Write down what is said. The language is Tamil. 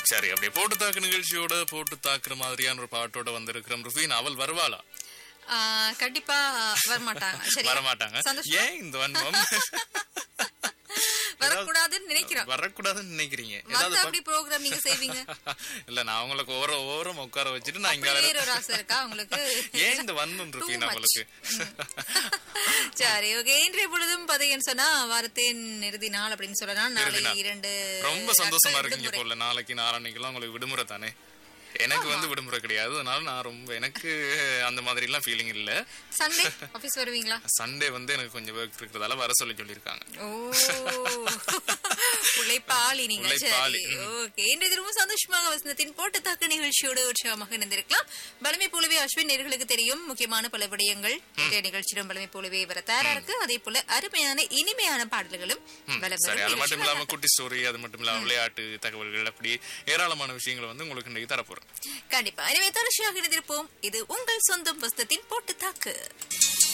சரி அப்படியே போட்டு தாக்கு நிகழ்ச்சியோட போட்டு தாக்குற மாதிரியான ஒரு பாட்டோட வந்திருக்கிறோம் ருஃபீன் அவள் வருவாளா ஆ, கண்டிப்பா வரமாட்டாங்க சரி வரமாட்டாங்க சந்தோஷமா? ஏன் இந்த வன்மம் வரக்கூடாதுன்னு நினைக்கிறோம் வரக்கூடாதுன்னு நினைக்கிறீங்க வந்து ஏதாவது அப்படி ப்ரோக்ராம் நீங்க செய்வீங்க இல்ல நான் அவங்களுக்கு ஓர ஓரம் உட்கார வச்சுட்டு நான் இங்க அப்படி வேற ஒரு ஆசை இருக்கா உங்களுக்கு ஏன் இந்த வன்மம் Too ருஃபீன் much. அவளுக்கு சரி ஓகே இன்றைய பொழுதும் பாத்தீங்கன்னு சொன்னா வாரத்தின் இறுதி நாள் அப்படின்னு சொல்லலாம் நாளை இறுதி நாள். இரண்டு ரொம்ப சந்தோஷமா நாட்கள் இருக்கீங்க விடுமுறை. போல நாளைக்கு நாளான்னைக்கெல்லாம் உங்களுக்கு விடுமுறை தானே எனக்கு வந்து விடுமுறை கிடையாது அதனால நான் ரொம்ப எனக்கு அந்த மாதிரி எல்லாம் ஃபீலிங் இல்ல சண்டே ஆபீஸ் வருவீங்களா சண்டே வந்து எனக்கு கொஞ்சம் ஒர்க் இருக்கிறதால வர சொல்லி சொல்லியிருக்காங்க ஓ உழைப்பாளி நீங்க உழைப்பாளி, சரி ஓகே இன்றைய தினமும் சந்தோஷமாக வசந்தத்தின் போட்டு தாக்கு நிகழ்ச்சியோடு உற்சாகமாக இணைந்திருக்கலாம் பலமை போலவே அஸ்வின் நேர்களுக்கு தெரியும் முக்கியமான பல விடயங்கள் இன்றைய நிகழ்ச்சியிலும் பலமை போலவே வர தயாரா இருக்கு அதே போல அருமையான இனிமையான பாடல்களும் வலம் சரி வரும் அது மட்டும் நிகழ்ச்சியில் இல்லாம குட்டி ஸ்டோரி அது மட்டும் இல்லாம விளையாட்டு தகவல்கள் அப்படி ஏராளமான விஷயங்களை வந்து உங்களுக்கு இன்னைக்கு தரப்போறேன் கண்டிப்பா எனவே தொடர்ச்சியாக இணைந்திருப்போம் இது உங்கள் சொந்தம் வசந்தத்தின் போட்டு தாக்கு